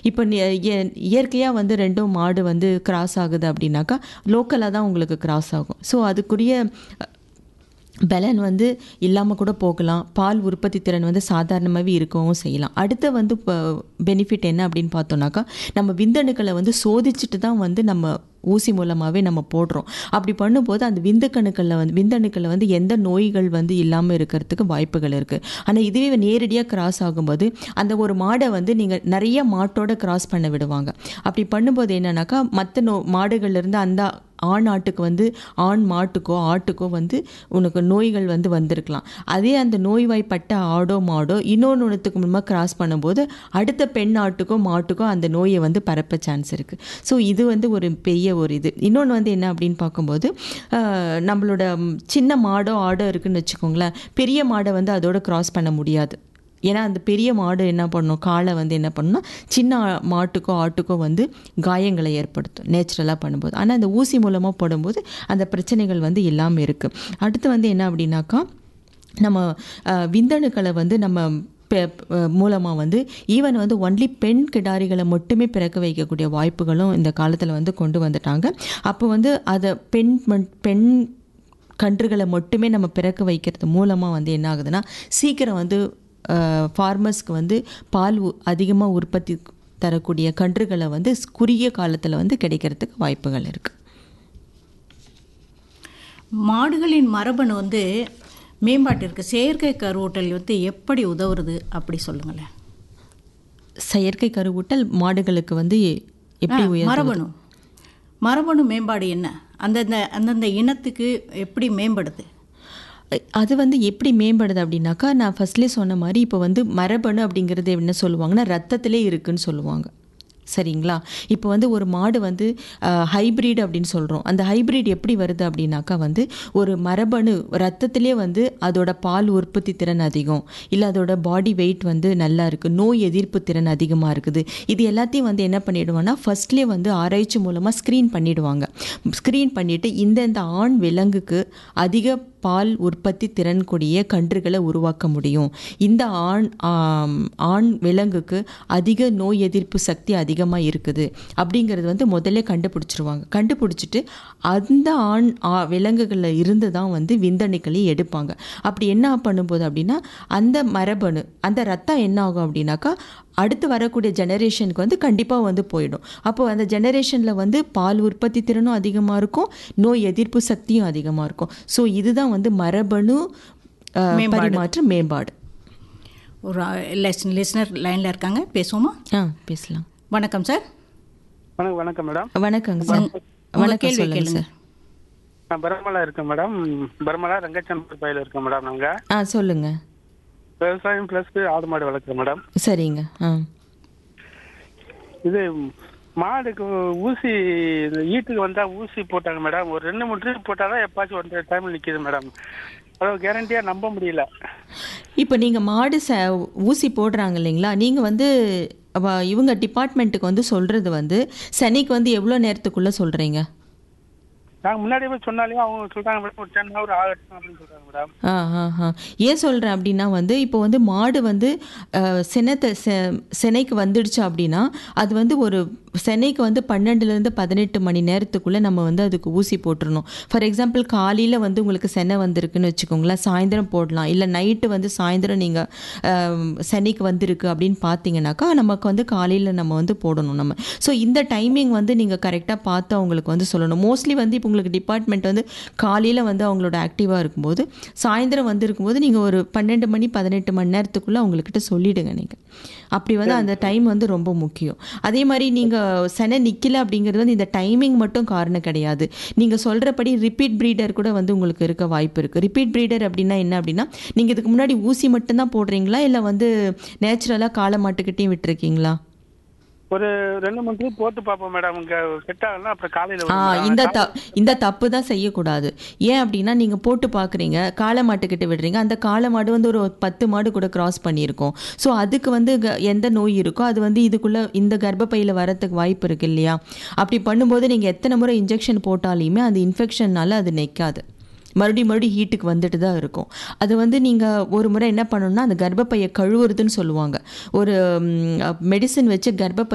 இப்போ இயற்கையாக வந்து ரெண்டும் மாடு வந்து கிராஸ் ஆகுது அப்படின்னாக்கா லோக்கலாக தான் உங்களுக்கு கிராஸ் ஆகும் ஸோ அதுக்குரிய பலன் வந்து இல்லாமல் கூட போகலாம் பால் உற்பத்தி திறன் வந்து சாதாரணமாகவே இருக்கவும் செய்யலாம் அடுத்த வந்து பெனிஃபிட் என்ன அப்படின்னு பார்த்தோன்னாக்கா நம்ம விந்தணுக்களை வந்து சோதிச்சுட்டு தான் வந்து நம்ம ஊசி மூலமாகவே நம்ம போடுறோம் அப்படி பண்ணும்போது அந்த விந்துக்கணுக்களில் வந்து விந்தணுக்களில் வந்து எந்த நோய்கள் வந்து இல்லாமல் இருக்கிறதுக்கு வாய்ப்புகள் இருக்குது ஆனால் இதுவே நேரடியாக கிராஸ் ஆகும்போது அந்த ஒரு மாடை வந்து நீங்கள் நிறைய மாட்டோட கிராஸ் பண்ண விடுவாங்க அப்படி பண்ணும்போது என்னன்னாக்கா மற்ற நோ மாடுகள்லேருந்து அந்த ஆண் ஆட்டுக்கு வந்து ஆண் மாட்டுக்கோ ஆட்டுக்கோ வந்து உனக்கு நோய்கள் வந்து வந்திருக்கலாம் அதே அந்த நோய்வாய்ப்பட்ட ஆடோ மாடோ இன்னொன்று ஒன்றுத்துக்கு முன்பாக கிராஸ் பண்ணும்போது அடுத்த பெண் ஆட்டுக்கோ மாட்டுக்கோ அந்த நோயை வந்து பரப்ப சான்ஸ் இருக்குது ஸோ இது வந்து ஒரு பெரிய ஒரு இது இன்னொன்று வந்து என்ன அப்படின்னு பார்க்கும்போது நம்மளோட சின்ன மாடோ ஆடோ இருக்குன்னு வச்சுக்கோங்களேன் பெரிய மாடை வந்து அதோட கிராஸ் பண்ண முடியாது ஏன்னா அந்த பெரிய மாடு என்ன பண்ணும் காலை வந்து என்ன பண்ணும்னா சின்ன மாட்டுக்கோ ஆட்டுக்கோ வந்து காயங்களை ஏற்படுத்தும் நேச்சுரலாக பண்ணும்போது ஆனால் அந்த ஊசி மூலமாக போடும்போது அந்த பிரச்சனைகள் வந்து இல்லாமல் இருக்குது அடுத்து வந்து என்ன அப்படின்னாக்கா நம்ம விந்தணுக்களை வந்து நம்ம மூலமாக வந்து ஈவன் வந்து ஒன்லி பெண் கிடாரிகளை மட்டுமே பிறக்க வைக்கக்கூடிய வாய்ப்புகளும் இந்த காலத்தில் வந்து கொண்டு வந்துட்டாங்க அப்போ வந்து அதை பெண் பெண் கன்றுகளை மட்டுமே நம்ம பிறக்க வைக்கிறது மூலமாக வந்து என்ன ஆகுதுன்னா சீக்கிரம் வந்து ஃபார்மர்ஸ்க்கு வந்து பால் அதிகமாக உற்பத்தி தரக்கூடிய கன்றுகளை வந்து குறுகிய காலத்தில் வந்து கிடைக்கிறதுக்கு வாய்ப்புகள் இருக்குது மாடுகளின் மரபணு வந்து மேம்பாட்டிற்கு செயற்கை கருவூட்டல் வந்து எப்படி உதவுறது அப்படி சொல்லுங்களேன் செயற்கை கருவூட்டல் மாடுகளுக்கு வந்து எப்படி மரபணு மரபணு மேம்பாடு என்ன அந்தந்த அந்தந்த இனத்துக்கு எப்படி மேம்படுது அது வந்து எப்படி மேம்படுது அப்படின்னாக்கா நான் ஃபஸ்ட்லேயே சொன்ன மாதிரி இப்போ வந்து மரபணு அப்படிங்கிறது என்ன சொல்லுவாங்கன்னா ரத்தத்திலே இருக்குன்னு சொல்லுவாங்க சரிங்களா இப்போ வந்து ஒரு மாடு வந்து ஹைப்ரிட் அப்படின்னு சொல்கிறோம் அந்த ஹைப்ரிட் எப்படி வருது அப்படின்னாக்கா வந்து ஒரு மரபணு ரத்தத்திலே வந்து அதோட பால் உற்பத்தி திறன் அதிகம் இல்லை அதோட பாடி வெயிட் வந்து நல்லா இருக்குது நோய் எதிர்ப்பு திறன் அதிகமாக இருக்குது இது எல்லாத்தையும் வந்து என்ன பண்ணிவிடுவோன்னா ஃபஸ்ட்லேயே வந்து ஆராய்ச்சி மூலமாக ஸ்க்ரீன் பண்ணிவிடுவாங்க ஸ்க்ரீன் பண்ணிவிட்டு இந்தந்த ஆண் விலங்குக்கு அதிக பால் உற்பத்தி திறன் கூடிய கன்றுகளை உருவாக்க முடியும் இந்த ஆண் ஆண் விலங்குக்கு அதிக நோய் எதிர்ப்பு சக்தி அதிகமாக இருக்குது அப்படிங்கிறது வந்து முதல்ல கண்டுபிடிச்சிருவாங்க கண்டுபிடிச்சிட்டு அந்த ஆண் விலங்குகளில் இருந்து தான் வந்து விந்தணுக்களை எடுப்பாங்க அப்படி என்ன பண்ணும்போது அப்படின்னா அந்த மரபணு அந்த ரத்தம் என்ன ஆகும் அப்படின்னாக்கா அடுத்து வரக்கூடிய ஜெனரேஷனுக்கு வந்து கண்டிப்பாக வந்து போயிடும் அப்போது அந்த ஜெனரேஷனில் வந்து பால் உற்பத்தி திறனும் அதிகமாக இருக்கும் நோய் எதிர்ப்பு சக்தியும் அதிகமாக இருக்கும் ஸோ இதுதான் வந்து மரபணு பரிமாற்ற மேம்பாடு ஒரு லிஸ்னர் லைனில் இருக்காங்க பேசுவோமா ஆ பேசலாம் வணக்கம் சார் வணக்கம் வணக்கம் மேடம் வணக்கங்க சார் வணக்கம் சொல்லுங்க சார் நான் பரமலா இருக்கேன் மேடம் பரமலா ரங்கச்சந்திர பயில இருக்கேன் மேடம் நாங்க ஆ சொல்லுங்க விவசாயம் பிளஸ் ஆடு மாடு வளர்க்குறோம் மேடம் சரிங்க ஆ இது மாடுக்கு ஊசி ஈட்டுக்கு வந்தா ஊசி போட்டாங்க மேடம் ஒரு ரெண்டு மூணு ட்ரிப் போட்டாதான் எப்பாச்சும் ஒன்றரை டைம் நிக்குது மேடம் அதாவது கேரண்டியா நம்ப முடியல இப்போ நீங்கள் மாடு ச ஊசி போடுறாங்க இல்லைங்களா நீங்கள் வந்து இவங்க டிபார்ட்மெண்ட்டுக்கு வந்து சொல்கிறது வந்து சனிக்கு வந்து எவ்வளோ நேரத்துக்குள்ளே சொல்கிறீங்க நாங்கள் முன்னாடியே போய் சொன்னாலே அவங்க சொல்றாங்க மேடம் ஒரு டென் ஹவர் ஆகட்டும் அப்படின்னு சொல்றாங்க மேடம் ஆ ஆ ஆ ஏன் சொல்கிறேன் அப்படின்னா வந்து இப்போ வந்து மாடு வந்து சினத்தை சினைக்கு வந்துடுச்சு அப்படின்னா அது வந்து ஒரு சென்னைக்கு வந்து பன்னெண்டுலேருந்து பதினெட்டு மணி நேரத்துக்குள்ளே நம்ம வந்து அதுக்கு ஊசி போட்டுருணும் ஃபார் எக்ஸாம்பிள் காலையில் வந்து உங்களுக்கு சென்னை வந்திருக்குன்னு வச்சுக்கோங்களேன் சாயந்தரம் போடலாம் இல்லை நைட்டு வந்து சாயந்தரம் நீங்கள் சென்னைக்கு வந்திருக்கு அப்படின்னு பார்த்தீங்கன்னாக்கா நமக்கு வந்து காலையில் நம்ம வந்து போடணும் நம்ம ஸோ இந்த டைமிங் வந்து நீங்கள் கரெக்டாக பார்த்து அவங்களுக்கு வந்து சொல்லணும் மோஸ்ட்லி வந்து இப்போ உங்களுக்கு டிபார்ட்மெண்ட் வந்து காலையில் வந்து அவங்களோட ஆக்டிவாக இருக்கும்போது சாயந்தரம் வந்து இருக்கும்போது நீங்கள் ஒரு பன்னெண்டு மணி பதினெட்டு மணி நேரத்துக்குள்ளே அவங்கக்கிட்ட சொல்லிவிடுங்க நீங்கள் அப்படி வந்து அந்த டைம் வந்து ரொம்ப முக்கியம் அதே மாதிரி நீங்கள் செனை நிற்கல அப்படிங்கிறது வந்து இந்த டைமிங் மட்டும் காரணம் கிடையாது நீங்கள் சொல்கிறபடி ரிப்பீட் ப்ரீடர் கூட வந்து உங்களுக்கு இருக்க வாய்ப்பு இருக்குது ரிப்பீட் ப்ரீடர் அப்படின்னா என்ன அப்படின்னா நீங்கள் இதுக்கு முன்னாடி ஊசி மட்டும்தான் போடுறீங்களா இல்லை வந்து நேச்சுரலாக காளை மாட்டுக்கிட்டேயும் விட்டுருக்கீங்களா ஒரு ரெண்டு மூணு ட்ரிப் போட்டு பார்ப்போம் மேடம் இங்க செட் ஆகலாம் அப்புறம் காலையில ஆ இந்த த இந்த தப்பு தான் செய்யக்கூடாது ஏன் அப்படின்னா நீங்கள் போட்டு பார்க்குறீங்க காளை மாட்டுக்கிட்ட விடுறீங்க அந்த காளை மாடு வந்து ஒரு பத்து மாடு கூட கிராஸ் பண்ணியிருக்கோம் ஸோ அதுக்கு வந்து எந்த நோய் இருக்கோ அது வந்து இதுக்குள்ளே இந்த கர்ப்பப்பையில் வரத்துக்கு வாய்ப்பு இருக்கு இல்லையா அப்படி பண்ணும்போது நீங்கள் எத்தனை முறை இன்ஜெக்ஷன் போட்டாலையுமே அந்த இன்ஃபெக்ஷன்னால அது நிற்காது மறுபடியும் மறுபடியும் ஹீட்டுக்கு வந்துட்டு தான் இருக்கும் அது வந்து நீங்கள் ஒரு முறை என்ன பண்ணணும்னா அந்த கர்ப்பப்பையை கழுவுறதுன்னு சொல்லுவாங்க ஒரு மெடிசன் வச்சு கர்ப்பப்பை